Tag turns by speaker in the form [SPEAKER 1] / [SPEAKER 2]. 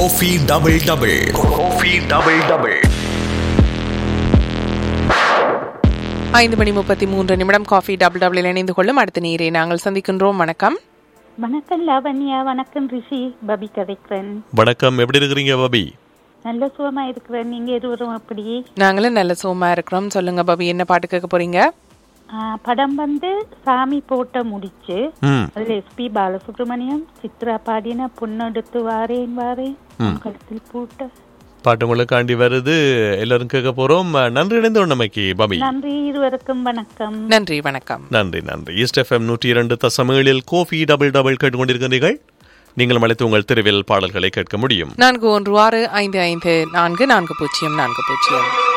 [SPEAKER 1] Kofi double double coffee double double
[SPEAKER 2] ஐந்து மணி முப்பத்தி மூன்று நிமிடம் காஃபி டபுள் டபுள் இணைந்து கொள்ளும் அடுத்த நீரை நாங்கள் சந்திக்கின்றோம் வணக்கம்
[SPEAKER 3] வணக்கம் லாவண்யா வணக்கம் ரிஷி பபி கதைக்கிறேன்
[SPEAKER 4] வணக்கம் எப்படி இருக்கிறீங்க பபி
[SPEAKER 3] நல்ல சுகமா இருக்கிறேன் நீங்க இருவரும் அப்படி
[SPEAKER 2] நாங்களும் நல்ல சோமா இருக்கிறோம் சொல்லுங்க பாபி என்ன பாட்டு கேட்க போறீங்க
[SPEAKER 3] ஆ, படம் வந்து சாமி போட்ட முடிச்சு
[SPEAKER 4] ம்
[SPEAKER 3] அதுல எஸ்பி பாலசுப்ரமணியம் சித்ரா பாடின பொண்ணெடுத்து வாரேன் வாரேன் உன் கழுத்தில் பூட்ட
[SPEAKER 4] பாட்டு உங்களுக்காண்டி வருது எல்லாரும் கேட்க போறோம் நன்றி இணைந்த உண்மைக்கு பபி
[SPEAKER 3] நன்றி இருவருக்கும் வணக்கம்
[SPEAKER 2] நன்றி வணக்கம்
[SPEAKER 4] நன்றி நன்றி ஈஸ்ட் எஃப்எம் நூற்றி இரண்டு தசமேழில் கோஃபி டபுள் டபுள் கேட்டுக்கொண்டிருக்கிறீர்கள் நீங்கள் அழைத்து உங்கள் தெருவில் பாடல்களை கேட்க முடியும்
[SPEAKER 2] நான்கு ஒன்று ஆறு ஐந்து ஐந்து நான்கு நான்கு பூஜ்ஜியம் நான்கு பூஜ்ஜியம்